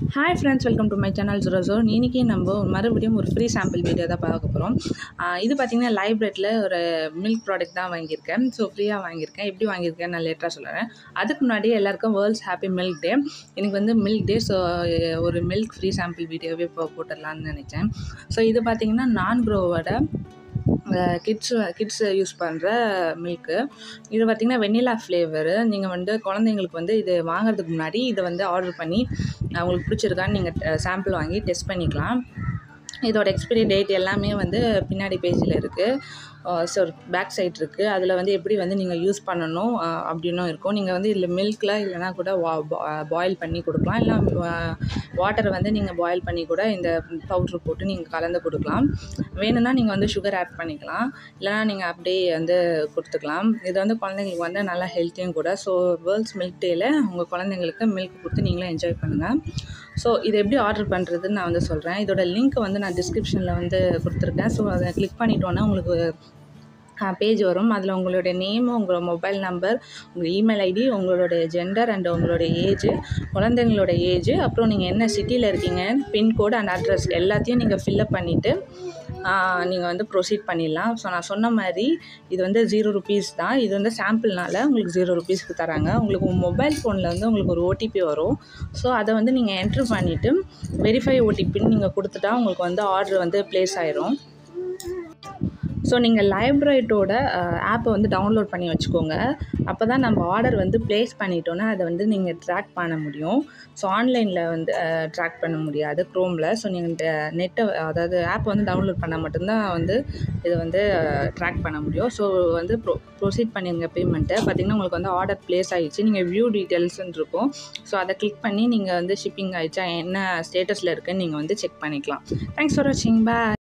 hi friends welcome to my channel ஜுரோ ஜோ இன்றைக்கி நம்ம மறுபடியும் ஒரு ஃப்ரீ சாம்பிள் வீடியோ தான் பார்க்க போகிறோம் இது பார்த்திங்கன்னா லைப்ரேட்டில் ஒரு மில்க் ப்ராடக்ட் தான் வாங்கியிருக்கேன் ஸோ ஃப்ரீயாக வாங்கியிருக்கேன் எப்படி வாங்கியிருக்கேன் நான் லேட்டராக சொல்கிறேன் அதுக்கு முன்னாடி எல்லாருக்கும் வேர்ல்ட்ஸ் ஹாப்பி மில்க் டே எனக்கு வந்து மில்க் டே ஸோ ஒரு மில்க் ஃப்ரீ சாம்பிள் வீடியோவே இப்போ போட்டுடலான்னு நினச்சேன் ஸோ இது பார்த்திங்கன்னா நான் க்ரோவோட கிட்ஸ் கிட்ஸ் யூஸ் பண்ணுற மில்க்கு இது பார்த்திங்கன்னா வெண்ணிலா ஃப்ளேவரு நீங்கள் வந்து குழந்தைங்களுக்கு வந்து இது வாங்குறதுக்கு முன்னாடி இதை வந்து ஆர்டர் பண்ணி அவங்களுக்கு பிடிச்சிருக்கான்னு நீங்கள் சாம்பிள் வாங்கி டெஸ்ட் பண்ணிக்கலாம் இதோட எக்ஸ்பிரி டேட் எல்லாமே வந்து பின்னாடி பேஜில் இருக்குது ஸோ பேக் சைட் இருக்குது அதில் வந்து எப்படி வந்து நீங்கள் யூஸ் பண்ணணும் அப்படின்னும் இருக்கும் நீங்கள் வந்து இதில் மில்கில் இல்லைனா கூட வா பாயில் பண்ணி கொடுக்கலாம் இல்லை வாட்டரை வந்து நீங்கள் பாயில் பண்ணி கூட இந்த பவுட்ரு போட்டு நீங்கள் கலந்து கொடுக்கலாம் வேணும்னா நீங்கள் வந்து சுகர் ஆட் பண்ணிக்கலாம் இல்லைனா நீங்கள் அப்படியே வந்து கொடுத்துக்கலாம் இது வந்து குழந்தைங்களுக்கு வந்து நல்லா ஹெல்த்தியும் கூட ஸோ வேர்ல்ட்ஸ் மில்க் டேயில் உங்கள் குழந்தைங்களுக்கு மில்க் கொடுத்து நீங்களே என்ஜாய் பண்ணுங்கள் ஸோ இது எப்படி ஆர்டர் பண்ணுறதுன்னு நான் வந்து சொல்கிறேன் இதோட லிங்க் வந்து நான் டிஸ்கிரிப்ஷனில் வந்து கொடுத்துருக்கேன் ஸோ அதை கிளிக் பண்ணிட்டோன்னா உங்களுக்கு பேஜ் வரும் அதில் உங்களுடைய நேமு உங்களோட மொபைல் நம்பர் உங்கள் இமெயில் ஐடி உங்களுடைய ஜெண்டர் அண்ட் உங்களுடைய ஏஜ் குழந்தைங்களோட ஏஜ் அப்புறம் நீங்கள் என்ன சிட்டியில் இருக்கீங்க பின்கோடு அண்ட் அட்ரஸ் எல்லாத்தையும் நீங்கள் ஃபில்லப் பண்ணிவிட்டு நீங்கள் வந்து ப்ரொசீட் பண்ணிடலாம் ஸோ நான் சொன்ன மாதிரி இது வந்து ஜீரோ ருபீஸ் தான் இது வந்து சாம்பிள்னால உங்களுக்கு ஜீரோ ருபீஸ்க்கு தராங்க உங்களுக்கு மொபைல் ஃபோனில் வந்து உங்களுக்கு ஒரு ஓடிபி வரும் ஸோ அதை வந்து நீங்கள் என்ட்ரு பண்ணிவிட்டு வெரிஃபை ஓடிபின்னு நீங்கள் கொடுத்துட்டா உங்களுக்கு வந்து ஆர்டர் வந்து ப்ளேஸ் ஆயிரும் ஸோ நீங்கள் லைப்ரைட்டோட ஆப்பை வந்து டவுன்லோட் பண்ணி வச்சுக்கோங்க அப்போ தான் நம்ம ஆர்டர் வந்து ப்ளேஸ் பண்ணிட்டோன்னா அதை வந்து நீங்கள் ட்ராக் பண்ண முடியும் ஸோ ஆன்லைனில் வந்து ட்ராக் பண்ண முடியாது க்ரோமில் ஸோ நீங்கள் நெட்டை அதாவது ஆப்பை வந்து டவுன்லோட் பண்ணால் மட்டும்தான் வந்து இதை வந்து ட்ராக் பண்ண முடியும் ஸோ வந்து ப்ரொ ப்ரொசீட் பண்ணிங்க பேமெண்ட்டை பார்த்திங்கன்னா உங்களுக்கு வந்து ஆர்டர் ப்ளேஸ் ஆகிடுச்சு நீங்கள் வியூ டீட்டெயில்ஸ்ன்னு இருக்கும் ஸோ அதை கிளிக் பண்ணி நீங்கள் வந்து ஷிப்பிங் ஆகிடுச்சா என்ன ஸ்டேட்டஸில் இருக்குன்னு நீங்கள் வந்து செக் பண்ணிக்கலாம் தேங்க்ஸ் ஃபார் வாட்சிங் பாய்